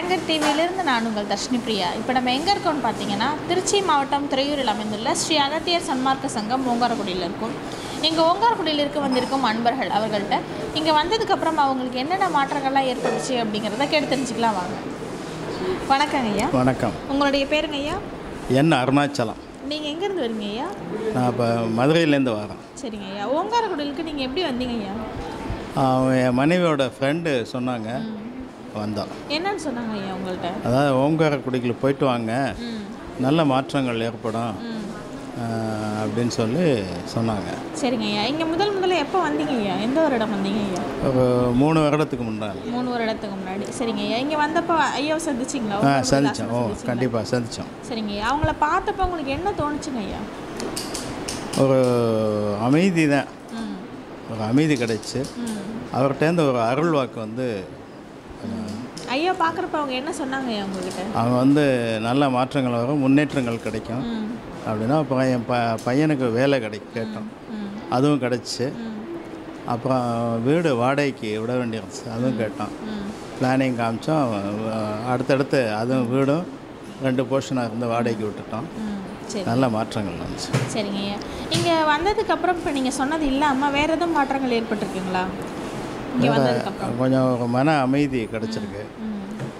அரங்கர் டிவியிலிருந்து நான் உங்கள் தர்ஷினி பிரியா இப்போ நம்ம எங்கே இருக்கோம்னு பார்த்தீங்கன்னா திருச்சி மாவட்டம் துறையூரில் அமைந்துள்ள ஸ்ரீ அகத்தியர் சன்மார்க்க சங்கம் ஓங்காரக்குடியில் இருக்கும் இங்கே ஓங்காரக்குடியில் இருக்க வந்திருக்கும் அன்பர்கள் அவர்கள்ட்ட இங்கே வந்ததுக்கப்புறம் அவங்களுக்கு என்னென்ன மாற்றங்கள்லாம் ஏற்பட்டுச்சு அப்படிங்கிறத கேட்டு தெரிஞ்சுக்கலாம் வாங்க வணக்கங்க ஐயா வணக்கம் உங்களுடைய பேருங்க ஐயா என் அருணாச்சலம் நீங்கள் எங்கேருந்து வரீங்க ஐயா நான் இப்போ மதுரையிலேருந்து வரேன் சரிங்க ஐயா ஓங்காரக்குடிலுக்கு நீங்கள் எப்படி வந்தீங்க ஐயா அவன் என் மனைவியோட ஃப்ரெண்டு சொன்னாங்க வந்தோம் என்னன்னு சொன்னாங்க ஐயா உங்கள்கிட்ட அதாவது ஓங்காரக்குடிக்குள்ள போயிட்டு வாங்க ம் நல்ல மாற்றங்கள் ஏற்படும் ம் ஆஹ், அப்படின்னு சொல்லி சொன்னாங்க சரிங்க ஐயா இங்கே முதல் முதல்ல எப்போ வந்தீங்க ஐயா எந்த ஒரு இடம் வந்தீங்க ஐயா ஒரு மூணு வருடத்துக்கு முன்னாடி மூணு ஒரு இடத்துக்கு முன்னாடி சரிங்க ஐயா இங்கே வந்தப்போ ஐயாவை சந்திச்சிங்களா ஆ உங்க சந்தித்தோம் ஓ சந்திச்சீங்களா? கண்டிப்பாக சந்தித்தோம் சரிங்க ஐயா அவங்கள பார்த்தப்போ உங்களுக்கு என்ன தோணுச்சுங்க ஐயா ஒரு அமைதி தான் ம் ஒரு அமைதி கிடைச்சு ம் அவர்கிட்டேருந்து ஒரு அருள் வாக்கு வந்து ஐயா பார்க்குறப்ப அவங்க என்ன சொன்னாங்க ஐயா உங்ககிட்ட அவங்க வந்து நல்ல மாற்றங்கள் வரும் முன்னேற்றங்கள் கிடைக்கும் ம் அப்படின்னா பையன் ப பையனுக்கு வேலை கிடை கேட்டோம் ம் அதுவும் கிடச்சிச்சு ம் அப்புறம் வீடு வாடகைக்கு விட வேண்டியிருந்துச்சு அதுவும் கேட்டோம் ம் பிளானிங் காமிச்சோம் அஹ் அடுத்தடுத்து அதுவும் வீடும் ரெண்டு போர்ஷனாக இருந்து வாடகைக்கு விட்டுட்டோம் ம் சரி நல்ல மாற்றங்கள் வந்துச்சு சரிங்க ஐயா இங்கே வந்ததுக்கப்புறம் இப்போ நீங்கள் சொன்னது இல்லாமல் வேறு எதுவும் மாற்றங்கள் ஏற்பட்டிருக்குங்களா இங்கே வந்ததுக்கப்புறம் கொஞ்சம் ஒரு மன அமைதி கிடச்சிருக்கு ம்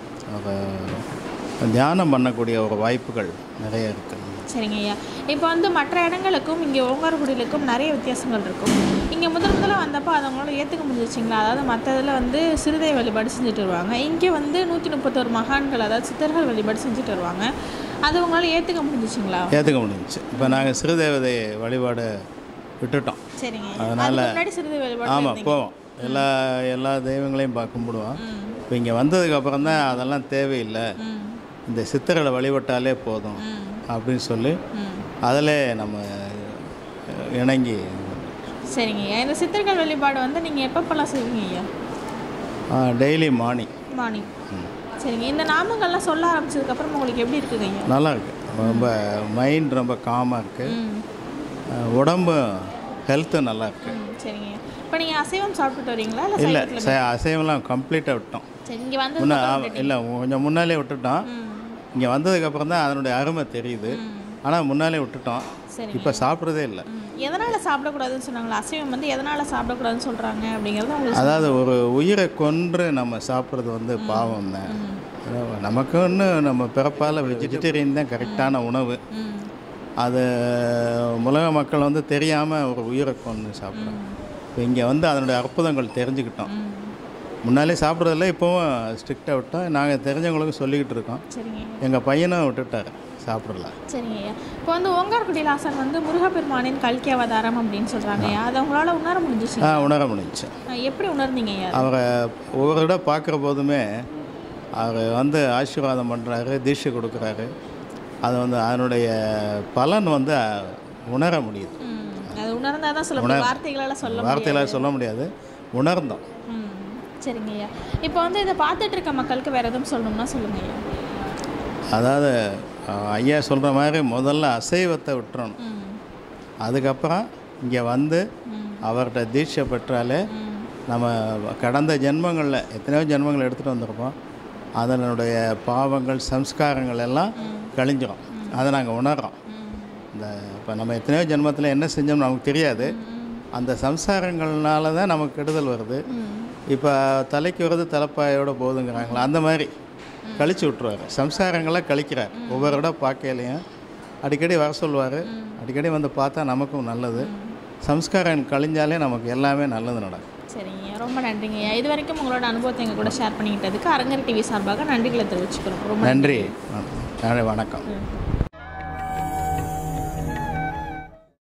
ஒரு தியானம் பண்ணக்கூடிய ஒரு வாய்ப்புகள் நிறைய இருக்குது சரிங்க ஐயா இப்போ வந்து மற்ற இடங்களுக்கும் இங்கே ஓங்காரக்குடியிலுக்கும் நிறைய வித்தியாசங்கள் இருக்கும் இங்கே முதல் முதல்ல வந்தப்போ அதை அவங்களால ஏற்றுக்க முடிஞ்சிச்சிங்களா அதாவது மற்ற இதில் வந்து சிறுதை வழிபாடு செஞ்சுட்டு வருவாங்க இங்கே வந்து நூற்றி முப்பத்தோரு மகான்கள் அதாவது சித்தர்கள் வழிபாடு செஞ்சுட்டு வருவாங்க அது உங்களால் ஏற்றுக்க முடிஞ்சிச்சிங்களா ஏற்றுக்க முடிஞ்சுச்சு இப்போ நாங்கள் சிறுதேவதை வழிபாடு விட்டுட்டோம் சரிங்க அதனால- அதுக்கு முன்னாடி சிறுதை வழிபாடு ஆமாம் போவோம் எல்லா எல்லா தெய்வங்களையும் பார்க்க கும்பிடுவோம் ம் இப்போ இங்கே வந்ததுக்கப்புறம் தான் அதெல்லாம் தேவையில்லை ம் இந்த சித்தர்களை வழிபட்டாலே போதும் ம் அப்படின்னு சொல்லி ம் அதில் நம்ம இணங்கி சரிங்க ஐயா இந்த சித்தர்கள் வழிபாடு வந்து நீங்கள் எப்பப்பெல்லாம் செய்வீங்க ஐயா டெய்லி மார்னிங் மார்னிங் சரிங்க இந்த நாமங்கள்லாம் சொல்ல ஆரம்பிச்சதுக்கப்புறம் உங்களுக்கு எப்படி இருக்குங்க ஐயா நல்லா இருக்கு ரொம்ப மைண்ட் ரொம்ப காமாக இருக்குது ம் உடம்பு ஹெல்த்து நல்லா இருக்கு ம் சரிங்க இப்போ நீங்கள் அசைவம் சாப்பிட்டுட்டு வரீங்களா இல்லை இல்லை சைவத்தில் அசைவம்லாம் கம்ப்ளீட்டாக விட்டோம் சரி இங்கே வந்து முன்ன இல்லை கொஞ்சம் முன்னாலே விட்டுட்டோம் ம் இங்கே வந்ததுக்கப்புறம் தான் அதனுடைய அருமை தெரியுது ம் ஆனால் முன்னாலே விட்டுட்டோம் சரிங்க இப்போ சாப்பிட்றதே இல்லை ம் எதனால் சாப்பிடக்கூடாதுன்னு சொன்னாங்களா அசைவம் வந்து எதனால் சாப்பிடக்கூடாதுன்னு சொல்கிறாங்க அப்படிங்கிறது உங்களுக்கு அதாவது ஒரு உயிரை கொன்று நம்ம சாப்பிட்றது வந்து பாவம் தான் ம் நமக்குன்னு நம்ம பிறப்பால் வெஜிடேரியன் தான் கரெக்டான உணவு ம் அது உலக மக்கள் வந்து தெரியாமல் ஒரு உயிரை கொண்டு சாப்பிட்றாங்க இப்போ இங்கே வந்து அதனுடைய அற்புதங்கள் தெரிஞ்சுக்கிட்டோம் ம் முன்னாலே சாப்பிட்றதில்ல இப்போவும் ஸ்ட்ரிக்டாக விட்டோம் நாங்கள் தெரிஞ்சவங்களுக்கும் சொல்லிக்கிட்டு இருக்கோம் சரிங்க எங்கள் பையனும் விட்டுட்டார் சாப்பிடல சரிங்க ஐயா இப்போ வந்து ஓங்கார்குடி லாசன் வந்து முருகப்பெருமானின் கல்கி அவதாரம் அப்படின்னு சொல்கிறாங்க ஐயா அதை உங்களால் உணர முடிஞ்சிச்சு ஆ உணர முடிஞ்சுச்சு எப்படி உணர்ந்தீங்க ஐயா அவரை ஒவ்வொரு இடம் பார்க்குற போதுமே அவர் வந்து ஆசீர்வாதம் பண்ணுறாரு தீட்சை கொடுக்குறாரு அது வந்து அதனுடைய பலன் வந்து அஹ், உணர முடியுது ம் அது உணர்ந்தால் தான் சொல்ல முடியும் வார்த்தைகளால் சொல்ல முடியாது வார்த்தைகளால் சொல்ல முடியாது உணர்ந்தோம் ம் சரிங்க ஐயா இப்போ வந்து இதை பார்த்துட்டு இருக்க மக்களுக்கு வேறு எதுவும் சொல்லணும்னா சொல்லுங்க ஐயா அதாவது அஹ், ஐயா சொல்கிற மாதிரி முதல்ல அசைவத்தை விட்டுறணும் ம் அதுக்கப்புறம் இங்கே வந்து ம் அவர்கிட்ட தீட்சை பெற்றாலே ம் நம்ம கடந்த ஜென்மங்களில் எத்தனையோ ஜென்மங்கள் எடுத்துகிட்டு வந்திருப்போம் அதனுடைய பாவங்கள் சம்ஸ்காரங்கள் எல்லாம் கழிஞ்சிரும் அதை நாங்கள் உணர்றோம் ம் இந்த இப்போ நம்ம எத்தனையோ ஜென்மத்தில் என்ன செஞ்சோம்னு நமக்கு தெரியாது அந்த சம்சாரங்கள்னால தான் நமக்கு கெடுதல் வருது ம் இப்போ தலைக்கு வருது தலைப்பாயோட போதுங்கிறாங்களா அந்த மாதிரி கழிச்சு விட்ருவார் சம்சாரங்களை கழிக்கிறார் ஒவ்வொரு இடம் பார்க்கலையும் அடிக்கடி வர சொல்லுவார் அடிக்கடி வந்து பார்த்தா நமக்கும் நல்லது சம்ஸ்காரம் கழிஞ்சாலே நமக்கு எல்லாமே நல்லது நடக்கும் சரிங்க ஐயா ரொம்ப நன்றிங்க ஐயா இது வரைக்கும் உங்களோட அனுபவத்தை எங்கள் கூட ஷேர் பண்ணிக்கிட்டதுக்கு அரங்கர் டிவி சார்பாக நன்றிகளை தெரிவிச்சுக்கிறோம் ரொம்ப நன்றி நன்றி வணக்கம் நன்றி